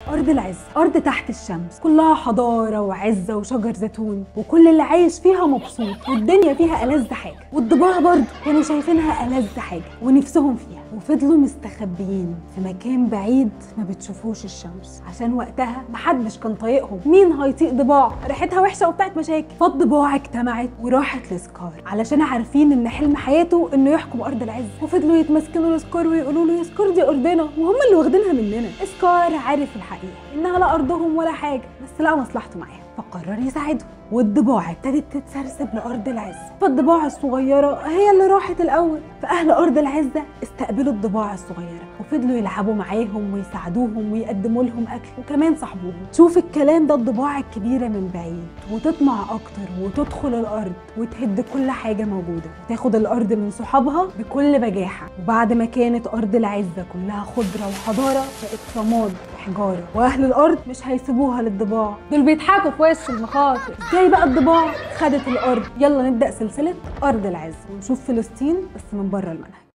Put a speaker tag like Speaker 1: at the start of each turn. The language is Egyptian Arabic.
Speaker 1: أرض العز أرض تحت الشمس كلها حضارة وعزة وشجر زيتون وكل اللي عايش فيها مبسوط والدنيا فيها ألذ حاجة والضباع برضه كانوا شايفينها ألذ حاجة ونفسهم فيها وفضلوا مستخبيين في مكان بعيد ما بتشوفوش الشمس عشان وقتها محدش كان طايقهم مين هيطيق ضباع ريحتها وحشه وبتاعت مشاكل فالضباع اجتمعت وراحت لسكار علشان عارفين ان حلم حياته انه يحكم ارض العز وفضلوا يتمسكنوا لسكار ويقولوا له يا سكار دي ارضنا وهم اللي واخدينها مننا سكار عارف الحقيقه انها لا ارضهم ولا حاجه بس لقى مصلحته معاهم فقرر يساعدهم والضباع ابتدت تتسرسب لارض العز فالضباع الصغيره هي اللي راحت الاول فاهل ارض العزه استقبلوا الضباع الصغيره وفضلوا يلعبوا معاهم ويساعدوهم ويقدموا لهم اكل وكمان صاحبوهم تشوف الكلام ده الضباع الكبيره من بعيد وتطمع اكتر وتدخل الارض وتهد كل حاجه موجوده وتاخد الارض من صحابها بكل بجاحه وبعد ما كانت ارض العزه كلها خضره وحضاره بقت رماد وحجاره واهل الارض مش هيسيبوها للضباع دول بيضحكوا في وش المخاطر ازاي بقى الضباع خدت الارض يلا نبدا سلسله ارض العز ونشوف فلسطين بس من بره المنهج